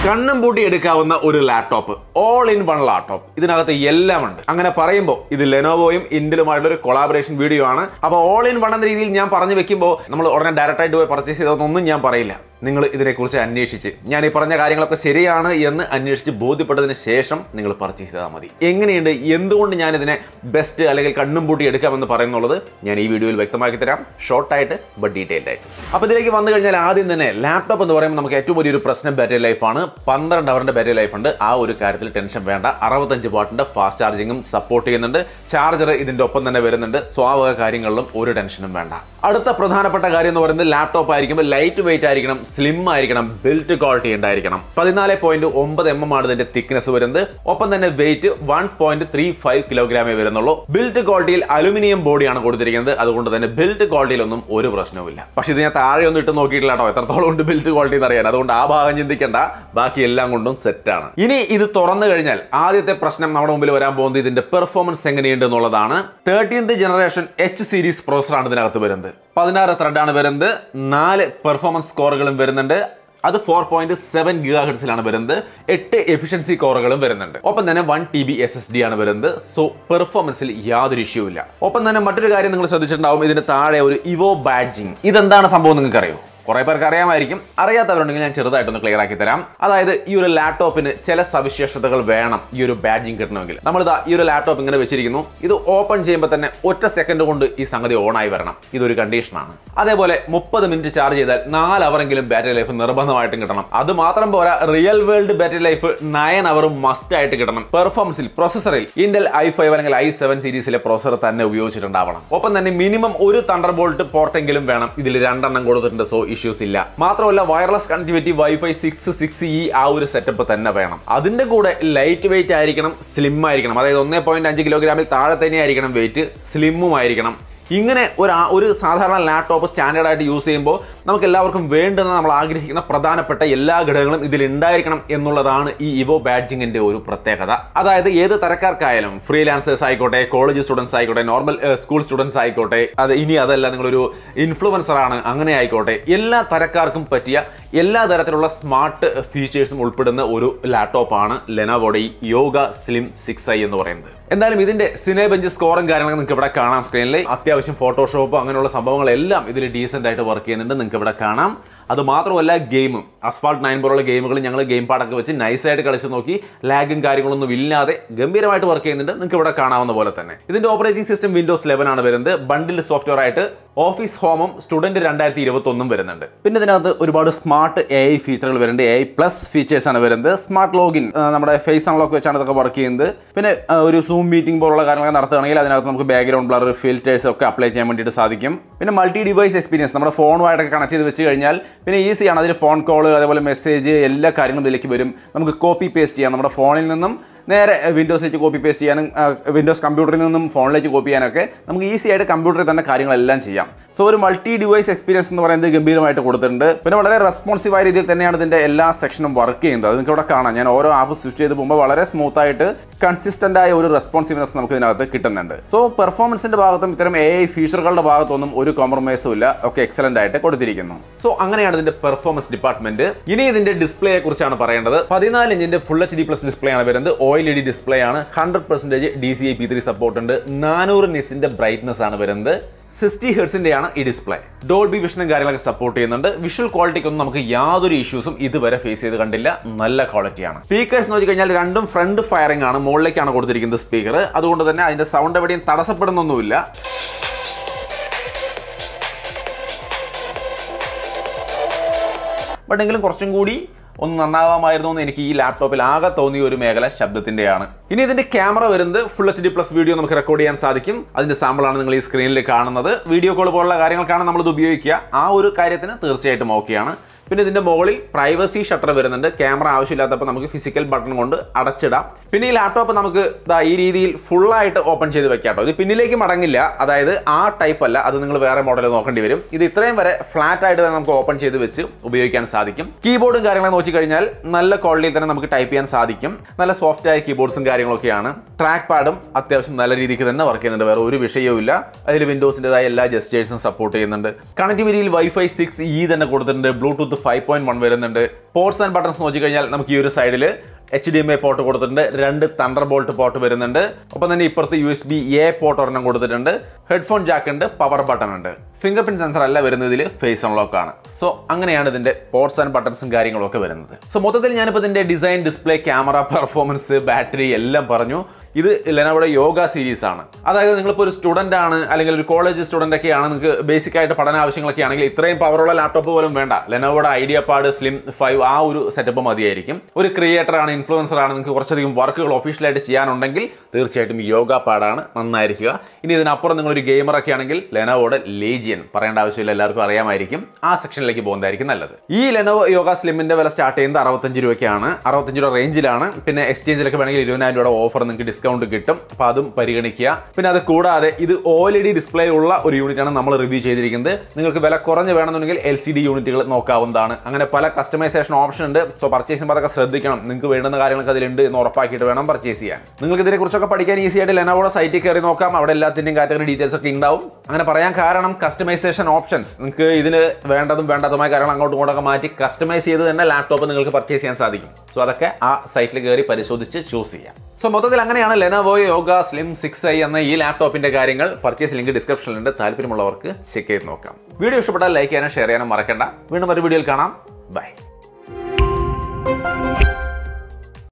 കണ്ണും പൂട്ടി എടുക്കാവുന്ന ഒരു laptop all in one laptop ഇതിനകത്ത് എല്ലാം ഉണ്ട് അങ്ങനെ പറയുമ്പോൾ ഇത് ലെനോവോയും ഇന്റലുമായിട്ടുള്ള ഒരു കൊളാബറേഷൻ വീഡിയോ ആണ് അപ്പോൾ ഓൾ ഇൻ വൺ എന്ന രീതിയിൽ ഞാൻ പറഞ്ഞു വെക്കുമ്പോൾ നമ്മൾ ഉടനെ ഡയറക്റ്റ് ആയിട്ട് പോയി പർച്ചേസ് ചെയ്തതൊന്നും ഞാൻ പറയില്ല നിങ്ങൾ ഇതിനെക്കുറിച്ച് അന്വേഷിച്ച് ഞാൻ ഈ പറഞ്ഞ കാര്യങ്ങളൊക്കെ ശരിയാണ് എന്ന് അന്വേഷിച്ച് ബോധ്യപ്പെട്ടതിന് ശേഷം നിങ്ങൾ പർച്ചേസ് ചെയ്താൽ മതി എങ്ങനെയുണ്ട് എന്തുകൊണ്ട് ഞാൻ ഇതിനെ ബെസ്റ്റ് അല്ലെങ്കിൽ കണ്ണും പൂട്ടി എടുക്കാമെന്ന് പറയുന്നുള്ളത് ഞാൻ ഈ വീഡിയോയിൽ വ്യക്തമാക്കി തരാം ഷോർട്ടായിട്ട് ബട്ട് ഡീറ്റെയിൽഡ് ആയിട്ട് അപ്പോൾ ഇതിലേക്ക് വന്നു കഴിഞ്ഞാൽ ആദ്യം തന്നെ ലാപ്ടോപ്പ് എന്ന് പറയുമ്പോൾ നമുക്ക് ഏറ്റവും വലിയൊരു പ്രശ്നം ബാറ്ററി ലൈഫാണ് പന്ത്രണ്ട് അവറിന്റെ ബാറ്ററി ലൈഫ് ഉണ്ട് ആ ഒരു കാര്യത്തിൽ ടെൻഷൻ വേണ്ട അറുപത്തഞ്ച് വാട്ടിന്റെ ഫാസ്റ്റ് ചാർജിങ്ങും സപ്പോർട്ട് ചെയ്യുന്നുണ്ട് ചാർജർ ഇതിന്റെ ഒപ്പം തന്നെ വരുന്നുണ്ട് സ്വാഭാവിക കാര്യങ്ങളിലും ഒരു ടെൻഷനും വേണ്ട അടുത്ത പ്രധാനപ്പെട്ട കാര്യം എന്ന് പറയുന്നത് ലാപ്ടോപ്പ് ആയിരിക്കുമ്പോൾ ലൈറ്റ് വെയിറ്റ് ആയിരിക്കണം സ്ലിം ആയിരിക്കണം ബിൽറ്റ് ക്വാളിറ്റി ഉണ്ടായിരിക്കണം പതിനാല് പോയിന്റ് ഒമ്പത് എം എം ആണ് ഇതിന്റെ തിക്നെസ് വരുന്നത് ഒപ്പം തന്നെ weight one point three five കിലോഗ്രാമേ വരുന്നുള്ളൂ ബിൽറ്റ് ക്വാളിറ്റിയിൽ അലുമിനിയം ബോഡിയാണ് കൊടുത്തിരിക്കുന്നത് അതുകൊണ്ട് തന്നെ ബിൽറ്റ് ക്വാളിറ്റിയിലൊന്നും ഒരു പ്രശ്നവുമില്ല പക്ഷെ ഇത് ഞാൻ താഴെ ഒന്നും ഇട്ട് നോക്കിയിട്ടില്ല കേട്ടോ എത്രത്തോളം ഉണ്ട് ബിൽറ്റ് ക്വാളിറ്റി എന്ന് അറിയാൻ അതുകൊണ്ട് ആ ഭാഗം ചിന്തിക്കേണ്ട ബാക്കി എല്ലാം കൊണ്ടും സെറ്റാണ് ഇനി ഇത് തുറന്നു കഴിഞ്ഞാൽ ആദ്യത്തെ പ്രശ്നം നമ്മുടെ മുമ്പിൽ വരാൻ പോകുന്നത് ഇതിന്റെ പെർഫോമൻസ് എങ്ങനെയുണ്ട് എന്നുള്ളതാണ് തേർട്ടീൻത് ജനറേഷൻ എച്ച് സീരീസ് പ്രോസറാണ് ഇതിനകത്ത് വരുന്നത് പതിനാറ് ത്രെഡാണ് വരുന്നത് നാല് പെർഫോമൻസ് സ്കോറുകളും വരുന്നുണ്ട് അത് ഫോർ പോയിന്റ് സെവൻ ഗിഗാ ഹെഡ്സിലാണ് വരുന്നത് എട്ട് എഫിഷ്യൻസി കോറുകളും വരുന്നുണ്ട് ഒപ്പം തന്നെ one T B S S D ആണ് വരുന്നത് സോ പെർഫോമൻസിൽ യാതൊരു ഇഷ്യൂ ഇല്ല ഒപ്പം തന്നെ മറ്റൊരു കാര്യം നിങ്ങൾ ശ്രദ്ധിച്ചിട്ടുണ്ടാവും ഇതിന് താഴെ ഒരു ഇവോ ബാഡ്ജിങ് ഇതെന്താണ് സംഭവം നിങ്ങൾക്ക് അറിയോ കുറെ പേർക്ക് അറിയാമായിരിക്കും അറിയാത്തവരുണ്ടെങ്കിൽ ഞാൻ ചെറുതായിട്ടൊന്ന് ക്ലിയർ ആക്കി തരാം അതായത് ഈ ഒരു ലാപ്ടോപ്പിന് ചില സവിശേഷതകൾ വേണം ഈ ഒരു ബാഡ്ജിങ് കിട്ടണമെങ്കിൽ നമ്മളിതാ ഈ ഒരു ലാപ്ടോപ്പ് ഇങ്ങനെ വെച്ചിരിക്കുന്നു ഇത് ഓപ്പൺ ചെയ്യുമ്പോൾ തന്നെ ഒറ്റ സെക്കൻഡ് കൊണ്ട് ഈ സംഗതി ഓൺ ആയി വരണം ഇതൊരു കണ്ടീഷനാണ് അതേപോലെ മുപ്പത് മിനിറ്റ് ചാർജ് ചെയ്താൽ നാല് അവറെങ്കിലും ബാറ്ററി ലൈഫ് നിർബന്ധമായിട്ടും കിട്ടണം അത് മാത്രം പോരാ real world battery life nine അവറും മസ്റ്റ് ആയിട്ട് കിട്ടണം പെർഫോമൻസിൽ പ്രോസസറിൽ ഇന്റൽ ഐ ഫൈവ് അല്ലെങ്കിൽ ഐ സെവൻ സീരീസിലെ പ്രോസസർ തന്നെ ഉപയോഗിച്ചിട്ടുണ്ടാവണം ഒപ്പം തന്നെ മിനിമം ഒരു തണ്ടർ ബോൾട്ട് പോർട്ടെങ്കിലും വേണം ഇതിൽ രണ്ടെണ്ണം കൊടുത്തിട്ടുണ്ട് സോ ഇഷ്യൂസ് ഇല്ല മാത്രമല്ല wireless connectivity wifi six six E ആ ഒരു സെറ്റപ്പ് തന്നെ വേണം അതിന്റെ കൂടെ ലൈറ്റ് വെയിറ്റ് ആയിരിക്കണം സ്ലിം ആയിരിക്കണം അതായത് ഒന്നേ പോയിന്റ് അഞ്ച് കിലോഗ്രാമിൽ താഴെ തന്നെ ആയിരിക്കണം വെയിറ്റ് സ്ലിമ്മും ആയിരിക്കണം ഇങ്ങനെ ഒരു ആ- ഒരു സാധാരണ ലാപ്ടോപ്പ് സ്റ്റാൻഡേർഡ് ആയിട്ട് യൂസ് ചെയ്യുമ്പോൾ നമുക്ക് എല്ലാവർക്കും വേണ്ടുന്ന നമ്മൾ ആഗ്രഹിക്കുന്ന പ്രധാനപ്പെട്ട എല്ലാ ഘടകങ്ങളും ഇതിൽ ഉണ്ടായിരിക്കണം എന്നുള്ളതാണ് ഈ ഇവോ ബാഡ്ജിങ്ങിന്റെ ഒരു പ്രത്യേകത അതായത് ഏത് തരക്കാർക്കായാലും ഫ്രീലാൻസേഴ്സ് ആയിക്കോട്ടെ കോളേജ് സ്റ്റുഡൻസ് ആയിക്കോട്ടെ നോർമൽ സ്കൂൾ സ്റ്റുഡൻസ് ആയിക്കോട്ടെ അത് ഇനി അതല്ല നിങ്ങളൊരു ഇൻഫ്ലുവൻസർ ആണ് അങ്ങനെ ആയിക്കോട്ടെ എല്ലാ തരക്കാർക്കും പറ്റിയ എല്ലാ തരത്തിലുള്ള സ്മാർട്ട് ഫീച്ചേഴ്സും ഉൾപ്പെടുന്ന ഒരു ലാപ്ടോപ്പാണ് ലെനോവോയുടെ ഈ യോഗ സ്ലിം സിക്സ് ഐ എന്ന് പറയുന്നത് എന്തായാലും ഇതിന്റെ സിനേബെഞ്ച് സ്കോറും കാര്യങ്ങളൊക്കെ നിങ്ങൾക്ക് ഇവിടെ കാണാം സ്ക്രീനിൽ അത്യാവശ്യം ഫോട്ടോഷോപ്പ് അങ്ങനെയുള്ള സംഭവങ്ങളെല്ലാം ഇതിൽ ഡീസെന്റ് ആയിട്ട് വർക്ക് ചെയ്യുന്നുണ്ട് നിങ്ങൾക്ക് ഇവിടെ കാണാം അത് മാത്രമല്ല ഗെയിമും അസ്ഫാൾട്ട് നയൻ പോലുള്ള ഗെയിമുകൾ ഞങ്ങൾ ഗെയിം പാടൊക്കെ വെച്ച് നൈസായിട്ട് കളിച്ച് നോക്കി ലാഗും കാര്യങ്ങളൊന്നും ഇല്ലാതെ ഗംഭീരമായിട്ട് വർക്ക് ചെയ്യുന്നുണ്ട് നിങ്ങൾക്ക് ഇവിടെ കാണാവുന്ന പോലെ തന്നെ ഇതിന്റെ ഓപ്പറേറ്റിംഗ് സിസ്റ്റം വിൻഡോസ് ലെവൻ ആണ് വരുന്നത് ബണ്ടിൽ സോഫ്റ്റ്വെയർ ആയിട്ട് ഓഫീസ് ഹോമും സ്റ്റുഡന്റ് രണ്ടായിരത്തി ഇരുപത്തി ഒന്നും വരുന്നുണ്ട് പിന്നെ ഇതിനകത്ത് ഒരുപാട് സ്മാർട്ട് എ ഐ ഫീച്ചറുകൾ വരുന്നുണ്ട് എ ഐ പ്ലസ് ഫീച്ചേഴ്സ് ആണ് വരുന്നത് സ്മാർട്ട് ലോഗിൻ നമ്മുടെ ഫേസ് അൺലോക്ക് വെച്ചാണ് ഇതൊക്കെ വർക്ക് ചെയ്യുന്നത് പിന്നെ ആ, ഒരു സൂം മീറ്റിംഗ് പോലുള്ള കാര്യങ്ങളൊക്കെ നടത്തുകയാണെങ്കിൽ അതിനകത്ത് നമുക്ക് ബാക്ക്ഗ്രൗണ്ട് ബ്ലർ ഫിൽറ്റേഴ്സ് ഒക്കെ അപ്ലൈ ചെയ്യാൻ വേണ്ടിയിട്ട് സാധിക്കും പിന്നെ മൾട്ടി ഡിവൈസ് എക്സ്പീരിയൻസ് നമ്മുടെ ഫോണുമായിട്ടൊക്കെ കണക്ട് ചെയ്ത് വെച്ച് കഴിഞ്ഞാൽ പിന്നെ ഈസിയാണ് അതിന് ഫോൺ കോൾ അതേപോലെ മെസ്സേജ് എല്ലാ കാര്യങ്ങളും ഇതിലേക്ക് വരും നമുക്ക് കോപ്പി പേസ്റ്റ് ചെയ്യാം നമ്മുടെ ഫോണിൽ നിന്നും നേരെ വിൻഡോസിലേക്ക് കോപ്പി പേസ്റ്റ് ചെയ്യാനും വിൻഡോസ് കമ്പ്യൂട്ടറിൽ നിന്നും ഫോണിലേക്ക് കോപ്പി ചെയ്യാനൊക്കെ നമുക്ക് ഈസി ആയിട്ട് കമ്പ്യൂട്ടറിൽ തന്നെ കാര്യങ്ങളെല്ലാം ചെയ്യാം സോ ഒരു മൾട്ടി ഡിവൈസ് എക്സ്പീരിയൻസ് എന്ന് പറയുന്നത് ഗംഭീരമായിട്ട് കൊടുത്തിട്ടുണ്ട് പിന്നെ വളരെ റെസ്പോൺസീവായ രീതിയിൽ തന്നെയാണ് ഇതിന്റെ എല്ലാ സെക്ഷനും വർക്ക് ചെയ്യുന്നത് അത് നിങ്ങൾക്ക് ഇവിടെ കാണാം ഞാൻ ഓരോ ആപ്പ് സ്വിച്ച് ചെയ്ത് പോകുമ്പോൾ വളരെ സ്മൂത്ത് ആയിട്ട് കൺസിസ്റ്റന്റ് ആയ ഒരു റെസ്പോൺസീവ്നെസ് നമുക്ക് ഇതിനകത്ത് കിട്ടുന്നുണ്ട് സോ പെർഫോമൻസിന്റെ ഭാഗത്തും ഇത്തരം എ ഐ ഫീച്ചറുകളുടെ ഭാഗത്തൊന്നും ഒരു കോംപ്രമൈസും ഇല്ല ഒക്കെ എക്സലന്റ് ആയിട്ട് കൊടുത്തിരിക്കുന്നു സോ അങ്ങനെയാണ് ഇതിന്റെ പെർഫോമൻസ് ഡിപ്പാർട്ട്മെന്റ് ഇനി ഇതിന്റെ ഡിസ്പ്ലേയെ കുറിച്ചാണ് പറയേണ്ടത് പതിനാല് ഇഞ്ചിന്റെ full H D plus display ആണ് വരുന്നത് ഓയിൽ ഡി ഡിസ്പ്ലേ ആണ് hundred percentage D C I P three support ഉണ്ട് നാനൂറ് നിസിന്റെ ബ്രൈറ്റ്നസ് ആണ് വരുന്നത് സിക്സ്റ്റി ഹെർട്സിന്റെയാണ് ഈ ഡിസ്പ്ലേ ഡോൾബി വിഷനും കാര്യങ്ങളൊക്കെ സപ്പോർട്ട് ചെയ്യുന്നുണ്ട് വിഷ്വൽ ക്വാളിറ്റിക്കൊന്നും നമുക്ക് യാതൊരു ഇഷ്യൂസും ഇതുവരെ ഫേസ് ചെയ്ത് കണ്ടില്ല നല്ല ക്വാളിറ്റിയാണ് സ്പീക്കേഴ്സ് നോക്കി കഴിഞ്ഞാൽ രണ്ടും ഫ്രണ്ട് ഫയറിംഗ് ആണ് മുകളിലേക്കാണ് കൊടുത്തിരിക്കുന്നത് സ്പീക്കർ അതുകൊണ്ട് തന്നെ അതിന്റെ സൗണ്ട് എവിടെയും തടസ്സപ്പെടുന്നൊന്നുമില്ല ബട്ട് എങ്കിലും കുറച്ചും കൂടി ഒന്ന് നന്നാവാമായിരുന്നു എന്ന് എനിക്ക് ഈ ലാപ്ടോപ്പിൽ ആകെ തോന്നിയ ഒരു മേഖല ശബ്ദത്തിന്റെയാണ് ഇനി ഇതിന്റെ ക്യാമറ വരുന്നത് full H D plus video നമുക്ക് റെക്കോർഡ് ചെയ്യാൻ സാധിക്കും അതിന്റെ സാമ്പിളാണ് നിങ്ങൾ ഈ സ്ക്രീനിൽ കാണുന്നത് വീഡിയോ കോൾ പോലുള്ള കാര്യങ്ങൾക്കാണ് നമ്മൾ ഇത് ഉപയോഗിക്കുക ആ ഒരു കാര്യത്തിന് തീർച്ചയായിട്ടും ഓക്കെയാണ് പിന്നെ ഇതിന്റെ മുകളിൽ പ്രൈവസി ഷട്ടർ വരുന്നുണ്ട് ക്യാമറ ആവശ്യമില്ലാത്തപ്പോൾ നമുക്ക് ഫിസിക്കൽ ബട്ടൺ കൊണ്ട് അടച്ചിടാം പിന്നെ ഈ ലാപ്ടോപ്പ് നമുക്ക് ദാ ഈ രീതിയിൽ full ആയിട്ട് ഓപ്പൺ ചെയ്ത് വെക്കാം കേട്ടോ ഇത് പിന്നിലേക്ക് മടങ്ങില്ല അതായത് ആ ടൈപ്പ് അല്ല അത് നിങ്ങൾ വേറെ മോഡൽ നോക്കേണ്ടി വരും ഇത് ഇത്രയും വരെ ഫ്ലാറ്റ് ആയിട്ട് തന്നെ നമുക്ക് ഓപ്പൺ ചെയ്ത് വെച്ച് ഉപയോഗിക്കാൻ സാധിക്കും കീബോർഡും കാര്യങ്ങളും നോക്കി കഴിഞ്ഞാൽ നല്ല ക്വാളിറ്റിയിൽ തന്നെ നമുക്ക് ടൈപ്പ് ചെയ്യാൻ സാധിക്കും നല്ല സോഫ്റ്റ് ആയ കീബോർഡ്സും കാര്യങ്ങളൊക്കെയാണ് ട്രാക്ക് പാഡും അത്യാവശ്യം നല്ല രീതിക്ക് തന്നെ വർക്ക് ചെയ്യുന്നുണ്ട് വേറെ ഒരു വിഷയവും ഇല്ല അതിൽ വിൻഡോസിൻ്റെതായ എല്ലാ ജസ്റ്റേഴ്സും സപ്പോർട്ട് ചെയ്യുന്നുണ്ട് കണക്ടിവിറ്റിയിൽ വൈഫൈ സിക്സ് ഇ തന്നെ കൊടുത്തിട്ടുണ്ട് Bluetooth Bluetooth five point one വരുന്നുണ്ട് പോർട്സ് ആൻഡ് ബട്ടൺസ് നോക്കിക്കഴിഞ്ഞാൽ നമുക്ക് ഈ ഒരു സൈഡിൽ H D M I port കൊടുത്തിട്ടുണ്ട് രണ്ട് തണ്ടർ ബോൾട്ട് പോർട്ട് വരുന്നുണ്ട് ഒപ്പം തന്നെ ഇപ്പുറത്ത് U S B A port ഒരെണ്ണം കൊടുത്തിട്ടുണ്ട് ഹെഡ്ഫോൺ ജാക്ക് ഉണ്ട് പവർ ബട്ടൺ ഉണ്ട് ഫിംഗർ പ്രിന്റ് സെൻസർ അല്ല വരുന്നതിൽ ഫേസ് അൺലോക്ക് ആണ് സോ അങ്ങനെയാണ് ഇതിന്റെ പോർട്സ് ആൻഡ് ബട്ടൺസും കാര്യങ്ങളും ഒക്കെ വരുന്നത് സോ മൊത്തത്തിൽ ഞാനിപ്പോൾ ഇതിന്റെ design display camera performance battery എല്ലാം പറഞ്ഞു ഇത് ലെനോയുടെ യോഗ സീരീസ് ആണ് അതായത് നിങ്ങളിപ്പോൾ ഒരു സ്റ്റുഡന്റ് ആണ് അല്ലെങ്കിൽ ഒരു കോളേജ് സ്റ്റുഡന്റ് ഒക്കെ ആണ് നിങ്ങൾക്ക് ബേസിക് ആയിട്ട് പഠന ആവശ്യങ്ങളൊക്കെ ആണെങ്കിൽ ഇത്രയും പവറുള്ള ലാപ്ടോപ്പ് പോലും വേണ്ട ലെനോയുടെ ഐഡിയ പാഡ് സ്ലിം ഫൈവ് ആ ഒരു സെറ്റപ്പ് മതിയായിരിക്കും ഒരു ക്രിയേറ്റർ ആണ് ഇൻഫ്ലുവൻസർ ആണ് നിങ്ങൾക്ക് കുറച്ചധികം വർക്കുകൾ ഒഫീഷ്യലായിട്ട് ചെയ്യാനുണ്ടെങ്കിൽ തീർച്ചയായിട്ടും യോഗ പാഡാണ് നന്നായിരിക്കുക ഇനി ഇതിനപ്പുറം നിങ്ങളൊരു ഗെയിമർ ഒക്കെ ആണെങ്കിൽ ലെനോയുടെ ലേജിയൻ പറയേണ്ട ആവശ്യമില്ല എല്ലാവർക്കും അറിയാമായിരിക്കും ആ സെക്ഷനിലേക്ക് പോകുന്നതായിരിക്കും നല്ലത് ഈ ലെനോവോ യോഗ സ്ലിമിന്റെ വില സ്റ്റാർട്ട് ചെയ്യുന്നത് അറുപത്തഞ്ച് രൂപയ്ക്കാണ് അറുപത്തഞ്ച് രൂപ റേഞ്ചിലാണ് പിന്നെ എക്സ്ചേഞ്ചിലൊക്കെ വേണമെങ്കിൽ ഇരുപതിനായിരം രൂപയുടെ ഓഫർ നിങ്ങൾക്ക് ഡിസ്കൗണ്ട് കിട്ടും അപ്പൊ അതും പരിഗണിക്കുക പിന്നെ അത് കൂടാതെ ഇത് ഒ എൽ ഡി ഡിസ്പ്ലേ ഉള്ള ഒരു യൂണിറ്റ് ആണ് നമ്മൾ റിവ്യൂ ചെയ്തിരിക്കുന്നത് നിങ്ങൾക്ക് വില കുറഞ്ഞ് വേണമെന്നുണ്ടെങ്കിൽ എൽ സി ഡി യൂണിറ്റുകൾ നോക്കാവുന്നതാണ് അങ്ങനെ പല കസ്റ്റമൈസേഷൻ ഓപ്ഷൻ ഉണ്ട് സോ പർച്ചേസിന് അതൊക്കെ ശ്രദ്ധിക്കണം നിങ്ങൾക്ക് വേണ്ടുന്ന കാര്യങ്ങളൊക്കെ അതിലുണ്ട് എന്ന് ഉറപ്പാക്കിയിട്ട് വേണം പർച്ചേസ് ചെയ്യാൻ നിങ്ങൾക്ക് ഇതിനെക്കുറിച്ചൊക്കെ പഠിക്കാൻ ഈസി ആയിട്ട് ലെനോവോടെ സൈറ്റിൽ കയറി നോക്കാം അവിടെ എല്ലാത്തിൻ്റെയും കാറ്റഗറി ഡീറ്റെയിൽസ് ഒക്കെ ഉണ്ടാവും അങ്ങനെ പറയാൻ കാരണം കസ്റ്റമൈസേഷൻ ഓപ്ഷൻസ് നിങ്ങൾക്ക് ഇതിന് വേണ്ടതും വേണ്ടാത്തതുമായ കാര്യങ്ങൾ അങ്ങോട്ടും ഇങ്ങോട്ടൊക്കെ മാറ്റി കസ്റ്റമൈസ് ചെയ്ത് തന്നെ ലാപ്ടോപ്പ് നിങ്ങൾക്ക് പർച്ചേസ് ചെയ്യാൻ സാധിക്കും സോ അതൊക്കെ ആ സൈറ്റിൽ കയറി പരിശോധിച്ച് ചൂസ് ചെയ്യാം സോ മൊത്തത്തിൽ അങ്ങനെയാണ് Lenovo Yoga slim six I എന്ന ഈ ലാപ്ടോപ്പിന്റെ കാര്യങ്ങൾ പർച്ചേസ് ലിങ്ക് ഡിസ്ക്രിപ്ഷനിലുണ്ട് താല്പര്യമുള്ളവർക്ക് ചെക്ക് ചെയ്ത് നോക്കാം വീഡിയോ ഇഷ്ടപ്പെട്ടാൽ ലൈക്ക് ചെയ്യാനും ഷെയർ ചെയ്യാനും മറക്കണ്ട വീണ്ടും ഒരു വീഡിയോയിൽ കാണാം ബൈ